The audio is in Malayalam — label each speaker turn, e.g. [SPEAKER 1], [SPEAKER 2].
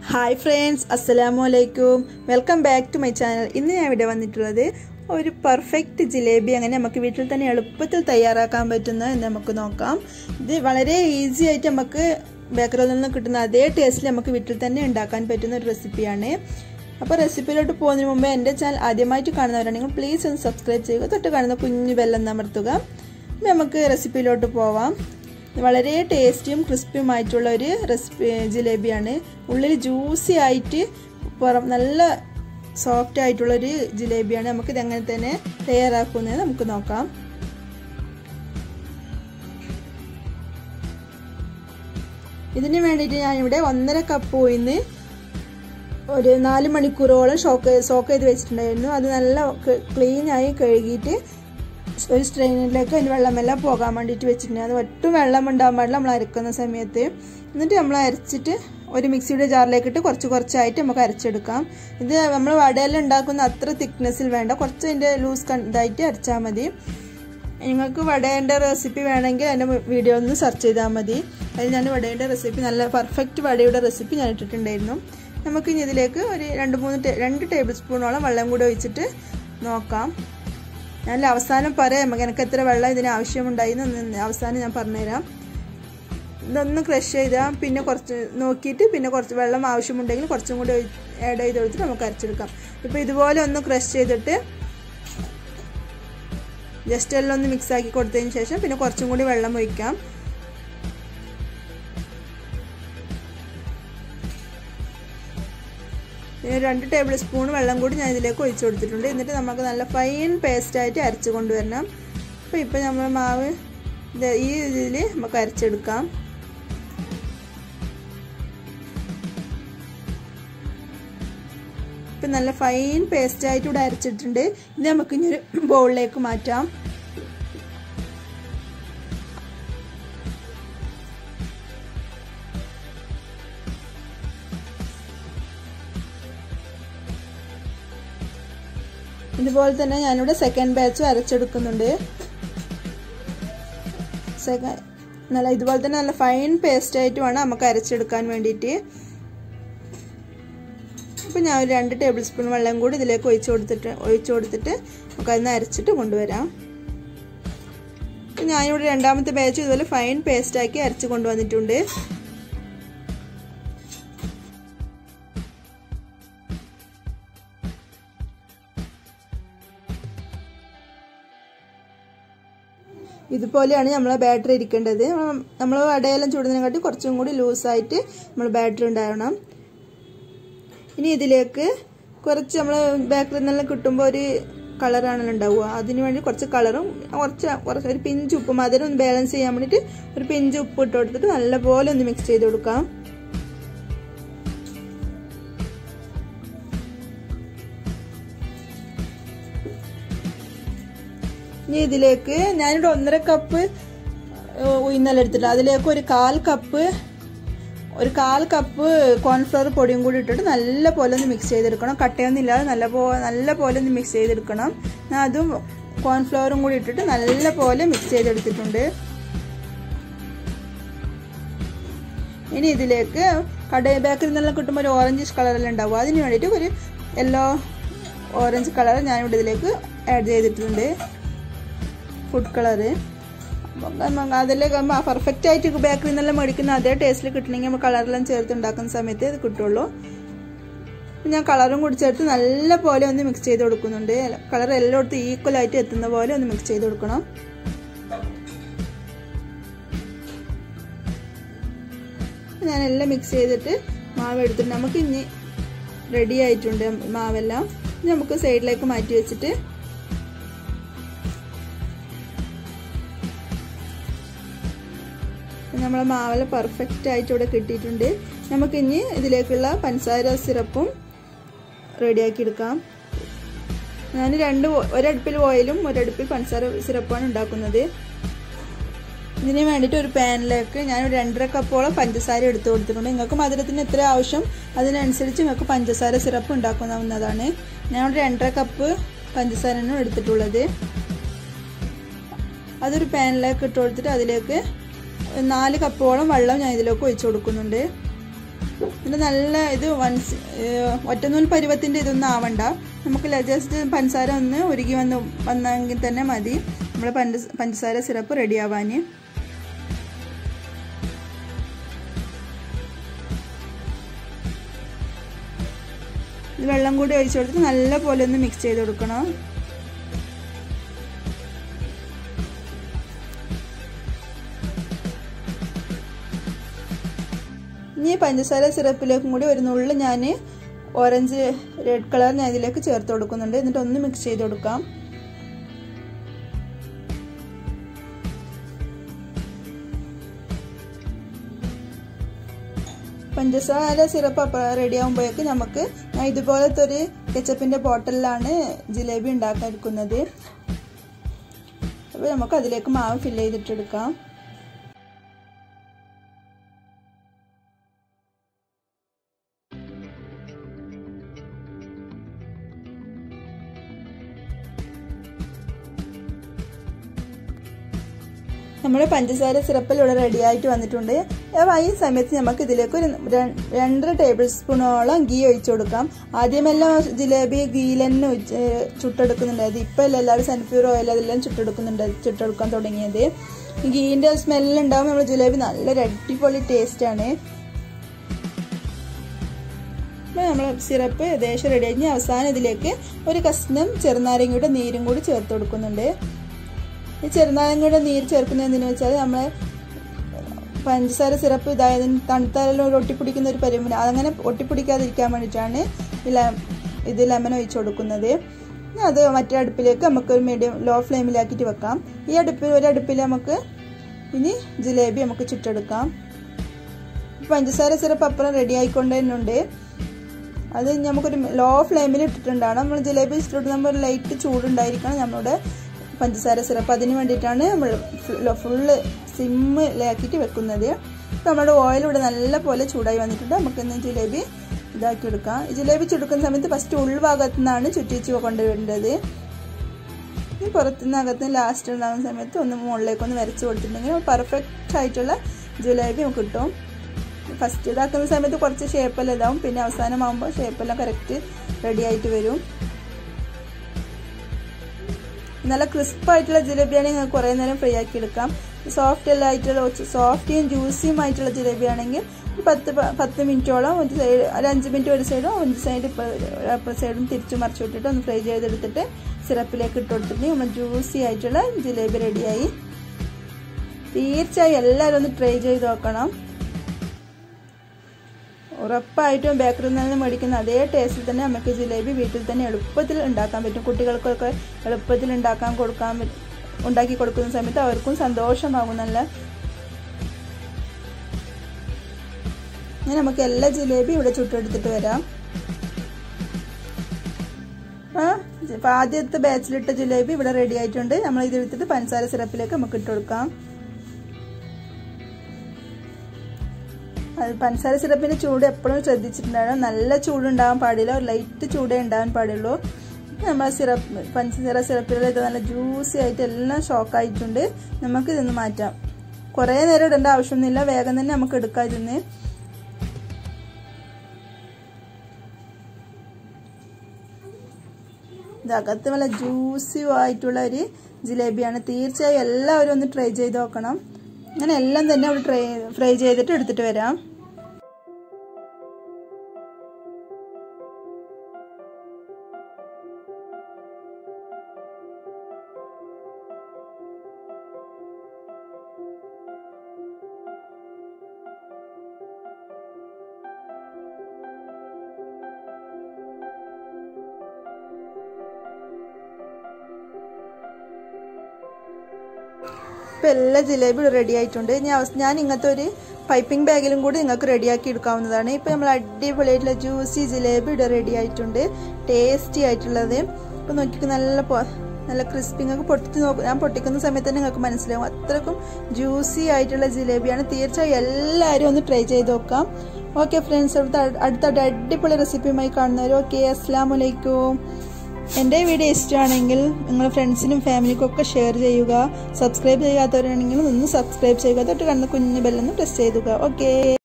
[SPEAKER 1] ഹായ് ഫ്രണ്ട്സ് അസ്സലാമു അലൈക്കും welcome back to my channel ഇന്ന് ഞാൻ ഇവിടെ വന്നിട്ടുള്ളത് ഒരു പെർഫെക്റ്റ് ജിലേബി അങ്ങനെ നമുക്ക് വീട്ടിൽ തന്നെ എളുപ്പത്തിൽ തയ്യാറാക്കാൻ പറ്റുന്ന എന്ന് നമുക്ക് നോക്കാം ഇത് വളരെ ഈസി ആയിട്ട് നമുക്ക് ബേക്കറിയിൽ നിന്ന് കിട്ടുന്ന അതേ ടേസ്റ്റിൽ നമുക്ക് വീട്ടിൽ തന്നെ ഉണ്ടാക്കാൻ പറ്റുന്ന ഒരു റെസിപ്പിയാണ് അപ്പോൾ റെസിപ്പിയിലോട്ട് പോകുന്നതിന് മുമ്പ് എൻ്റെ ചാനൽ ആദ്യമായിട്ട് കാണുന്നവരാണെങ്കിൽ പ്ലീസ് ഒന്ന് സബ്സ്ക്രൈബ് ചെയ്യുക തൊട്ട് കാണുന്ന കുഞ്ഞു ബെല്ലം അമർത്തുക നമുക്ക് റെസിപ്പിയിലോട്ട് പോവാം വളരെ ടേസ്റ്റിയും ക്രിസ്പിയുമായിട്ടുള്ള ഒരു റെസിപ്പി ജിലേബിയാണ് ഉള്ളിൽ ജ്യൂസി ആയിട്ട് പുറം നല്ല സോഫ്റ്റ് ആയിട്ടുള്ളൊരു ജിലേബിയാണ് നമുക്കിത് എങ്ങനെ തന്നെ തയ്യാറാക്കുന്നത് നമുക്ക് നോക്കാം ഇതിന് വേണ്ടിയിട്ട് ഞാനിവിടെ ഒന്നര കപ്പ് ഉയിന്ന് ഒരു നാല് മണിക്കൂറോളം ഷോക്ക് സോക്ക് ചെയ്ത് വെച്ചിട്ടുണ്ടായിരുന്നു അത് നല്ല ക്ലീനായി കഴുകിയിട്ട് ഒരു സ്ട്രെയിനിലേക്ക് അതിന് വെള്ളമെല്ലാം പോകാൻ വേണ്ടിയിട്ട് വെച്ചിട്ടുണ്ട് അത് ഒട്ടും വെള്ളം ഉണ്ടാകാൻ പാടില്ല നമ്മൾ അരക്കുന്ന സമയത്ത് എന്നിട്ട് നമ്മൾ അരച്ചിട്ട് ഒരു മിക്സിയുടെ ജാറിലേക്കിട്ട് കുറച്ച് കുറച്ചായിട്ട് നമുക്ക് അരച്ചെടുക്കാം ഇത് നമ്മൾ വടയെല്ലാം ഉണ്ടാക്കുന്ന അത്ര തിക്നെസ്സിൽ വേണ്ട കുറച്ച് അതിൻ്റെ ലൂസ് ഇതായിട്ട് അരച്ചാൽ മതി നിങ്ങൾക്ക് വടേൻ്റെ റെസിപ്പി വേണമെങ്കിൽ എൻ്റെ വീഡിയോ ഒന്ന് സെർച്ച് ചെയ്താൽ മതി അതിൽ ഞാൻ വടയുടെ റെസിപ്പി നല്ല പെർഫെക്റ്റ് വടയുടെ റെസിപ്പി ഞാൻ ഇട്ടിട്ടുണ്ടായിരുന്നു നമുക്ക് ഇനി ഇതിലേക്ക് ഒരു രണ്ട് മൂന്ന് രണ്ട് ടേബിൾ സ്പൂണോളം വെള്ളം കൂടി ഒഴിച്ചിട്ട് നോക്കാം ഞാൻ അവസാനം പറയാം നമുക്ക് എനിക്ക് എത്ര വെള്ളം ഇതിന് ആവശ്യമുണ്ടായി അവസാനം ഞാൻ പറഞ്ഞുതരാം ഇതൊന്ന് ക്രഷ് ചെയ്താൽ പിന്നെ കുറച്ച് നോക്കിയിട്ട് പിന്നെ കുറച്ച് വെള്ളം ആവശ്യമുണ്ടെങ്കിൽ കുറച്ചും കൂടി ആഡ് ചെയ്ത് കൊടുത്തിട്ട് നമുക്ക് അരച്ചെടുക്കാം ഇപ്പോൾ ഇതുപോലെ ഒന്ന് ക്രഷ് ചെയ്തിട്ട് ജസ്റ്റ് എല്ലാം ഒന്ന് മിക്സ് ആക്കി കൊടുത്തതിന് ശേഷം പിന്നെ കുറച്ചും കൂടി വെള്ളം ഒഴിക്കാം പിന്നെ രണ്ട് ടേബിൾ സ്പൂൺ വെള്ളം കൂടി ഞാൻ ഇതിലേക്ക് ഒഴിച്ചു കൊടുത്തിട്ടുണ്ട് എന്നിട്ട് നമുക്ക് നല്ല ഫൈൻ പേസ്റ്റായിട്ട് അരച്ച് കൊണ്ടുവരണം അപ്പോൾ ഇപ്പോൾ നമ്മൾ മാവ് ഈ ഇതിൽ നമുക്ക് അരച്ചെടുക്കാം ഇപ്പം നല്ല ഫൈൻ പേസ്റ്റായിട്ട് ഇവിടെ അരച്ചിട്ടുണ്ട് ഇത് നമുക്ക് ഇനി ഒരു ബൗളിലേക്ക് മാറ്റാം ഇതുപോലെ തന്നെ ഞാനിവിടെ സെക്കൻഡ് ബാച്ചും അരച്ചെടുക്കുന്നുണ്ട് നല്ല ഇതുപോലെ തന്നെ നല്ല ഫൈൻ പേസ്റ്റ് ആയിട്ട് വേണം നമുക്ക് അരച്ചെടുക്കാൻ വേണ്ടിയിട്ട് അപ്പോൾ ഞാൻ ഒരു രണ്ട് ടേബിൾ സ്പൂൺ വെള്ളം കൂടി ഇതിലേക്ക് ഒഴിച്ചു കൊടുത്തിട്ട് ഒഴിച്ചു കൊടുത്തിട്ട് നമുക്ക് അതിന് അരച്ചിട്ട് കൊണ്ടുവരാം ഞാനിവിടെ രണ്ടാമത്തെ ബാച്ച് ഇതുപോലെ ഫൈൻ പേസ്റ്റാക്കി അരച്ച് കൊണ്ടുവന്നിട്ടുണ്ട് ഇതുപോലെയാണ് നമ്മളെ ബാറ്ററി ഇരിക്കേണ്ടത് നമ്മൾ വടയെല്ലാം ചൂടുന്നതിനെക്കാട്ടി കുറച്ചും കൂടി ലൂസായിട്ട് നമ്മൾ ബാറ്ററി ഉണ്ടാവണം ഇനി ഇതിലേക്ക് കുറച്ച് നമ്മൾ ബേക്കറിയിൽ നിന്നെല്ലാം കിട്ടുമ്പോൾ ഒരു കളറാണല്ലോ ഉണ്ടാവുക അതിന് വേണ്ടി കുറച്ച് കളറും കുറച്ച് കുറച്ച് ഒരു പിഞ്ച് ഉപ്പ് മധുരം ഒന്ന് ബാലൻസ് ചെയ്യാൻ വേണ്ടിയിട്ട് ഒരു പിഞ്ച് ഉപ്പ് ഇട്ട് കൊടുത്തിട്ട് നല്ലപോലെ ഒന്ന് മിക്സ് ചെയ്ത് കൊടുക്കാം ഇനി ഇതിലേക്ക് ഞാനിവിടെ ഒന്നര കപ്പ് ഉയന്നെല്ലാം എടുത്തിട്ട് അതിലേക്ക് ഒരു കാൽ കപ്പ് ഒരു കാൽ കപ്പ് കോൺഫ്ലവർ പൊടിയും കൂടി ഇട്ടിട്ട് നല്ല പോലെ ഒന്ന് മിക്സ് ചെയ്തെടുക്കണം കട്ടയൊന്നും ഇല്ലാതെ നല്ല പോലെ നല്ല പോലെ ഒന്ന് മിക്സ് ചെയ്തെടുക്കണം ഞാൻ അതും കോൺഫ്ലവറും കൂടി ഇട്ടിട്ട് നല്ല പോലെ മിക്സ് ചെയ്തെടുത്തിട്ടുണ്ട് ഇനി ഇതിലേക്ക് കട ബേക്കറിൽ നിന്നെല്ലാം കിട്ടുമ്പോൾ ഒരു ഓറഞ്ച് കളറെല്ലാം ഉണ്ടാവും അതിന് വേണ്ടിയിട്ട് ഒരു യെല്ലോ ഓറഞ്ച് കളർ ഞാനിവിടെ ഇതിലേക്ക് ആഡ് ചെയ്തിട്ടുണ്ട് ഫുഡ് കളറ് അതിലേക്ക് പെർഫെക്റ്റ് ആയിട്ട് ബേക്കറിയിൽ നിന്നെല്ലാം മേടിക്കുന്ന അതേ ടേസ്റ്റിൽ കിട്ടണമെങ്കിൽ നമ്മൾ കളറെല്ലാം ചേർത്ത് ഉണ്ടാക്കുന്ന സമയത്ത് ഇത് കിട്ടുള്ളൂ ഞാൻ കളറും കൂടി ചേർത്ത് നല്ല പോലെ ഒന്ന് മിക്സ് ചെയ്ത് കൊടുക്കുന്നുണ്ട് കളർ എല്ലായിടത്തും ഈക്വൽ ആയിട്ട് എത്തുന്ന പോലെ ഒന്ന് മിക്സ് ചെയ്ത് കൊടുക്കണം ഞാൻ എല്ലാം മിക്സ് ചെയ്തിട്ട് മാവ് എടുത്തിട്ട് നമുക്ക് ഇനി റെഡി ആയിട്ടുണ്ട് മാവെല്ലാം നമുക്ക് സൈഡിലേക്ക് മാറ്റി വെച്ചിട്ട് നമ്മളെ മാവല പെർഫെക്റ്റ് ആയിട്ട് ഇവിടെ കിട്ടിയിട്ടുണ്ട് നമുക്കിനി ഇതിലേക്കുള്ള പഞ്ചസാര സിറപ്പും റെഡിയാക്കി എടുക്കാം ഞാൻ രണ്ട് ഒരടുപ്പിൽ ഓയിലും ഒരടുപ്പിൽ പഞ്ചസാര സിറപ്പാണ് ഉണ്ടാക്കുന്നത് ഇതിന് വേണ്ടിയിട്ട് ഒരു പാനിലേക്ക് ഞാൻ ഒരു രണ്ടര കപ്പോളം പഞ്ചസാര എടുത്തു കൊടുത്തിട്ടുണ്ട് നിങ്ങൾക്ക് മധുരത്തിന് എത്ര ആവശ്യം അതിനനുസരിച്ച് നിങ്ങൾക്ക് പഞ്ചസാര സിറപ്പ് ഉണ്ടാക്കാവുന്നതാണ് ഞാൻ ഒരു രണ്ടര കപ്പ് പഞ്ചസാരയാണ് എടുത്തിട്ടുള്ളത് അതൊരു പാനിലേക്ക് ഇട്ട് കൊടുത്തിട്ട് അതിലേക്ക് നാല് കപ്പോളം വെള്ളം ഞാൻ ഇതിലേക്ക് ഒഴിച്ചു കൊടുക്കുന്നുണ്ട് ഇത് നല്ല ഇത് വൻസ് ഒറ്റനൂൽ പരുവത്തിൻ്റെ ഇതൊന്നും ആവണ്ട നമുക്ക് ജസ്റ്റ് പഞ്ചസാര ഒന്ന് ഉരുകി വന്ന് വന്നെങ്കിൽ തന്നെ മതി നമ്മൾ പഞ്ച പഞ്ചസാര സിറപ്പ് റെഡി ആവാൻ ഇത് വെള്ളം കൂടി ഒഴിച്ചു കൊടുത്ത് നല്ല പോലെ ഒന്ന് മിക്സ് ചെയ്ത് കൊടുക്കണം ഇനി പഞ്ചസാര സിറപ്പിലേക്കും കൂടി ഒരു നുള്ളു ഞാൻ ഓറഞ്ച് റെഡ് കളർ ഞാൻ ഇതിലേക്ക് ചേർത്ത് കൊടുക്കുന്നുണ്ട് എന്നിട്ട് ഒന്ന് മിക്സ് ചെയ്ത് കൊടുക്കാം പഞ്ചസാര സിറപ്പ് അപ്പം റെഡി ആകുമ്പോഴേക്ക് നമുക്ക് ഞാൻ ഇതുപോലത്തെ ഒരു കെച്ചപ്പിൻ്റെ ബോട്ടലിലാണ് ജിലേബി ഉണ്ടാക്കിയിരിക്കുന്നത് അപ്പോൾ നമുക്ക് അതിലേക്ക് മാവ് ഫില്ല് ചെയ്തിട്ടെടുക്കാം നമ്മുടെ പഞ്ചസാര സിറപ്പിൽ ഇവിടെ റെഡി ആയിട്ട് വന്നിട്ടുണ്ട് അപ്പോൾ ഈ സമയത്ത് നമുക്ക് ഇതിലേക്ക് ഒരു രണ്ടര ടേബിൾ സ്പൂണോളം ഗീ ഒഴിച്ചു കൊടുക്കാം ആദ്യമെല്ലാം ജിലേബി ഗീയിൽ തന്നെ ചുട്ടെടുക്കുന്നുണ്ടായത് ഇപ്പം അല്ല എല്ലാവരും സൺഫ്യൂർ ഓയിൽ അതെല്ലാം ചുട്ടെടുക്കുന്നുണ്ട് ചുട്ടെടുക്കാൻ തുടങ്ങിയത് ഗീൻ്റെ സ്മെല്ലുണ്ടാവും നമ്മുടെ ജിലേബി നല്ലൊരു അടിപൊളി ടേസ്റ്റാണ് അപ്പോൾ നമ്മൾ സിറപ്പ് ഏകദേശം റെഡി ആയി അവസാനം ഇതിലേക്ക് ഒരു കഷ്ണം ചെറുനാരങ്ങയുടെ നീരും കൂടി ചേർത്ത് കൊടുക്കുന്നുണ്ട് ഈ ചെറുനാരങ്ങയുടെ നീര് ചേർക്കുന്നത് എന്തിനു വെച്ചാൽ നമ്മൾ പഞ്ചസാര സിറപ്പ് ഇതായതിന് തണുത്താലും ഒരു ഒട്ടിപ്പിടിക്കുന്ന ഒരു പരിമല അതങ്ങനെ ഒട്ടിപ്പിടിക്കാതിരിക്കാൻ വേണ്ടിയിട്ടാണ് ഇത് ലെമൺ ഒഴിച്ചു കൊടുക്കുന്നത് അത് മറ്റേ അടുപ്പിലേക്ക് നമുക്ക് ഒരു മീഡിയം ലോ ഫ്ലെയിമിലാക്കിയിട്ട് വെക്കാം ഈ അടുപ്പിൽ ഒരു അടുപ്പിൽ നമുക്ക് ഇനി ജിലേബി നമുക്ക് ചുട്ടെടുക്കാം പഞ്ചസാര സിറപ്പ് അപ്പുറം റെഡി ആയിക്കൊണ്ട് തന്നെ ഉണ്ട് അത് നമുക്കൊരു ലോ ഫ്ലെയിമിൽ ഇട്ടിട്ടുണ്ടാണ് നമ്മൾ ജിലേബി ചുട്ടിട്ട് നമ്മൾ ലൈറ്റ് ചൂടുണ്ടായിരിക്കണം നമ്മുടെ പഞ്ചസാര സിറപ്പ് അതിന് വേണ്ടിയിട്ടാണ് നമ്മൾ ഫുള്ള് സിമ്മിലാക്കിയിട്ട് വെക്കുന്നത് നമ്മുടെ ഓയിൽ ഇവിടെ നല്ല പോലെ ചൂടായി വന്നിട്ടുണ്ട് നമുക്കിന്ന് ജിലേബി ഇതാക്കി എടുക്കാം ജിലേബി ചുടുക്കുന്ന സമയത്ത് ഫസ്റ്റ് ഉൾഭാഗത്തു നിന്നാണ് ചുറ്റിച്ച് കൊണ്ടുവരേണ്ടത് ഈ പുറത്തുനിന്ന് അകത്ത് ലാസ്റ്റ് ഉണ്ടാകുന്ന സമയത്ത് ഒന്ന് മുകളിലേക്ക് ഒന്ന് വരച്ച് കൊടുത്തിട്ടുണ്ടെങ്കിൽ പെർഫെക്റ്റ് ആയിട്ടുള്ള ജിലേബി നമുക്ക് കിട്ടും ഫസ്റ്റ് ഇതാക്കുന്ന സമയത്ത് കുറച്ച് ഷേപ്പെല്ലാം ഇതാവും പിന്നെ അവസാനമാകുമ്പോൾ ഷേപ്പെല്ലാം കറക്റ്റ് റെഡി ആയിട്ട് വരും നല്ല ക്രിസ്പായിട്ടുള്ള ജിലേബിയാണെങ്കിൽ നിങ്ങൾക്ക് കുറേ നേരം ഫ്രൈ ആക്കി എടുക്കാം സോഫ്റ്റ് എല്ലാം ആയിട്ടുള്ള സോഫ്റ്റിയും ജ്യൂസിയും ആയിട്ടുള്ള ജിലേബി ആണെങ്കിൽ പത്ത് പത്ത് മിനിറ്റോളം ഒരു സൈഡ് ഒരു അഞ്ച് മിനിറ്റ് ഒരു സൈഡും ഒരു സൈഡ് അപ്പുറ സൈഡും തിരിച്ചു മറിച്ചു വിട്ടിട്ട് ഒന്ന് ഫ്രൈ ചെയ്തെടുത്തിട്ട് സിറപ്പിലേക്ക് ഇട്ട് കൊടുത്തിട്ടുണ്ടെങ്കിൽ നമ്മൾ ജ്യൂസി ആയിട്ടുള്ള ജിലേബി റെഡിയായി തീർച്ചയായും എല്ലാവരും ഒന്ന് ട്രൈ ചെയ്ത് നോക്കണം ഉറപ്പായിട്ടും ബേക്കറിയിൽ നിന്ന് മേടിക്കുന്ന അതേ ടേസ്റ്റിൽ തന്നെ നമുക്ക് ജിലേബി വീട്ടിൽ തന്നെ എളുപ്പത്തിൽ ഉണ്ടാക്കാൻ പറ്റും കുട്ടികൾക്കൊക്കെ എളുപ്പത്തിൽ ഉണ്ടാക്കാൻ കൊടുക്കാൻ ഉണ്ടാക്കി കൊടുക്കുന്ന സമയത്ത് അവർക്കും സന്തോഷമാകും നല്ല അങ്ങനെ നമുക്ക് എല്ലാ ജിലേബി ഇവിടെ ചുട്ടെടുത്തിട്ട് വരാം അപ്പോൾ ആദ്യത്തെ ബാച്ചിലിട്ട ജിലേബി ഇവിടെ റെഡി ആയിട്ടുണ്ട് നമ്മൾ ഇത് എടുത്തിട്ട് പഞ്ചസാര സിറപ്പിലേക്ക് നമുക്ക് ഇട്ട് കൊടുക്കാം അത് പഞ്ചസാര സിറപ്പിൻ്റെ ചൂട് എപ്പോഴും ശ്രദ്ധിച്ചിട്ടുണ്ടാവണം നല്ല ചൂടുണ്ടാകാൻ പാടില്ല ഒരു ലൈറ്റ് ചൂടേ ഉണ്ടാകാൻ പാടുള്ളൂ നമ്മൾ സിറപ്പ് പഞ്ചസാര സിറപ്പിലൊക്കെ നല്ല ജ്യൂസി ആയിട്ട് എല്ലാം ഷോക്കായിട്ടുണ്ട് നമുക്ക് ഇതൊന്ന് മാറ്റാം കുറേ നേരം ഇടേണ്ട ആവശ്യമൊന്നുമില്ല വേഗം തന്നെ നമുക്ക് എടുക്കാം ഇതിന്ന് ഇതകത്ത് നല്ല ജ്യൂസി ആയിട്ടുള്ള ഒരു ജിലേബിയാണ് തീർച്ചയായും എല്ലാവരും ഒന്ന് ട്രൈ ചെയ്ത് നോക്കണം അങ്ങനെ എല്ലാം തന്നെ അവിടെ ട്രൈ ഫ്രൈ ചെയ്തിട്ട് എടുത്തിട്ട് വരാം ഇപ്പം എല്ലാ ജിലേബി റെഡി ആയിട്ടുണ്ട് ഞാൻ ഞാൻ ഇങ്ങനത്തെ ഒരു പൈപ്പിംഗ് ബാഗിലും കൂടി നിങ്ങൾക്ക് റെഡിയാക്കി എടുക്കാവുന്നതാണ് ഇപ്പം നമ്മൾ അടിപൊളിയായിട്ടുള്ള ജ്യൂസി ജിലേബി ഇവിടെ റെഡി ആയിട്ടുണ്ട് ടേസ്റ്റി ആയിട്ടുള്ളത് ഇപ്പം നോക്കിയിട്ട് നല്ല നല്ല ക്രിസ്പി നിങ്ങൾക്ക് പൊട്ടിച്ച് നോക്കും ഞാൻ പൊട്ടിക്കുന്ന സമയത്ത് തന്നെ നിങ്ങൾക്ക് മനസ്സിലാവും അത്രക്കും ജ്യൂസി ആയിട്ടുള്ള ജിലേബിയാണ് തീർച്ചയായും എല്ലാവരും ഒന്ന് ട്രൈ ചെയ്ത് നോക്കാം ഓക്കെ ഫ്രണ്ട്സ് അടുത്ത അടുത്ത അടിപൊളി റെസിപ്പിയുമായി കാണുന്നവർ ഓക്കെ അസ്സാം വലൈക്കും എൻ്റെ വീഡിയോ ഇഷ്ടമാണെങ്കിൽ നിങ്ങളുടെ ഫ്രണ്ട്സിനും ഫാമിലിക്കും ഒക്കെ ഷെയർ ചെയ്യുക സബ്സ്ക്രൈബ് ചെയ്യാത്തവരാണെങ്കിൽ ഒന്ന് സബ്സ്ക്രൈബ് ചെയ്യുക തൊട്ട് കണ്ണ് കുഞ്ഞു ബെല്ലൊന്ന് പ്രസ് ചെയ്യുക ഓക്കെ